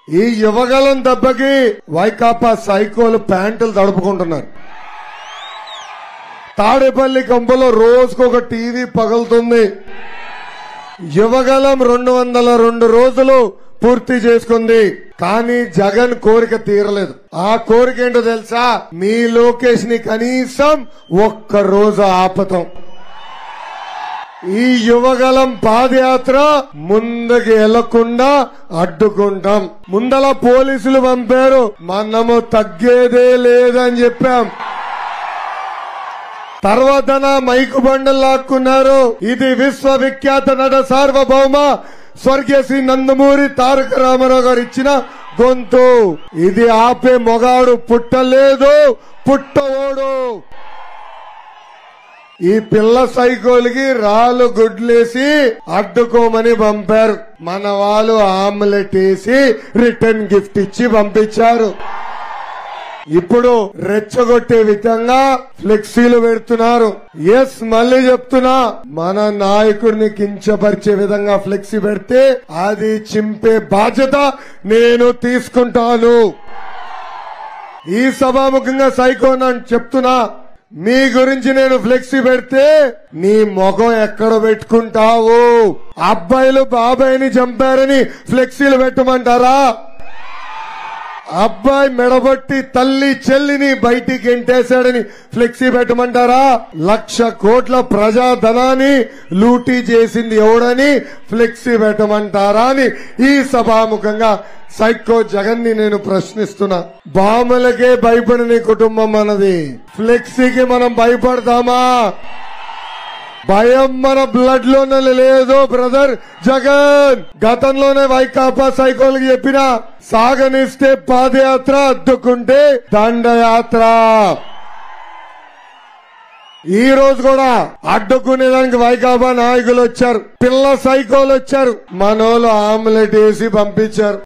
ఈ యువగలం దెబ్బకి వైకాపా సైకోలు ప్యాంటులు తడుపుకుంటున్నారు తాడేపల్లి కంపలో రోజుకొక టీవీ పగులుతుంది యువగలం రెండు వందల రెండు రోజులు పూర్తి చేసుకుంది కానీ జగన్ కోరిక తీరలేదు ఆ కోరిక ఏంటో తెలుసా మీ లోకేష్ ని కనీసం ఒక్క రోజు ఆపతం ఈ యువగలం పాదయాత్ర ముందుకు వెళ్లకుండా అడ్డుకుంటాం ముందల పోలీసులు పంపారు మనము తగ్గేదే లేదని చెప్పాం తర్వాత నా మైకు బండలు లాక్కున్నారు ఇది విశ్వవిఖ్యాత నట సార్వభౌమ స్వర్గీయ శ్రీ నందమూరి తారక రామారావు గారు ఇచ్చిన గొంతు ఇది ఆపే మొగాడు పుట్టలేదు పుట్టవోడు ఈ పిల్ల సైకోలకి రాళ్ళు గుడ్లేసి అడ్డుకోమని పంపారు మన వాళ్ళు ఆమ్లెట్ వేసి రిటర్న్ గిఫ్ట్ ఇచ్చి పంపించారు ఇప్పుడు రెచ్చగొట్టే విధంగా ఫ్లెక్సీలు పెడుతున్నారు ఎస్ మళ్ళీ చెప్తున్నా మన నాయకుడిని కించపరిచే విధంగా ఫ్లెక్సీ పెడితే అది చింపే బాధ్యత నేను తీసుకుంటాను ఈ సభాముఖంగా సైకోన్ అని చెప్తున్నా మీ గురించి నేను ఫ్లెక్సీ పెడితే నీ మొగం ఎక్కడ పెట్టుకుంటావు అబ్బాయిలు బాబాయిని చంపారని ఫ్లెక్సీలు పెట్టమంటారా అబ్బాయి మెడబట్టి తల్లి చెల్లిని బయటికి ఎంటేశాడని ఫ్లెక్సీ పెట్టమంటారా లక్ష కోట్ల ప్రజాధనాన్ని లూటీ చేసింది ఎవడని ఫ్లెక్సీ పెట్టమంటారా అని ఈ సభాముఖంగా సైకో జగన్ ని నేను ప్రశ్నిస్తున్నా బాములకే భయపడని కుటుంబం మనది ఫ్లెక్సీకి మనం భయపడతామా భయం మన బ్లడ్ లోనే లేదు బ్రదర్ జగన్ గతంలోనే వైకాపా సైకోలకు చెప్పిన సాగనిస్తే పాదయాత్ర అద్దుకుంటే దండయాత్ర ఈ రోజు కూడా అడ్డుకునేదానికి వైకాపా నాయకులు వచ్చారు పిల్ల సైకోలు వచ్చారు మనోళ్ళు ఆమ్లెట్ వేసి పంపించారు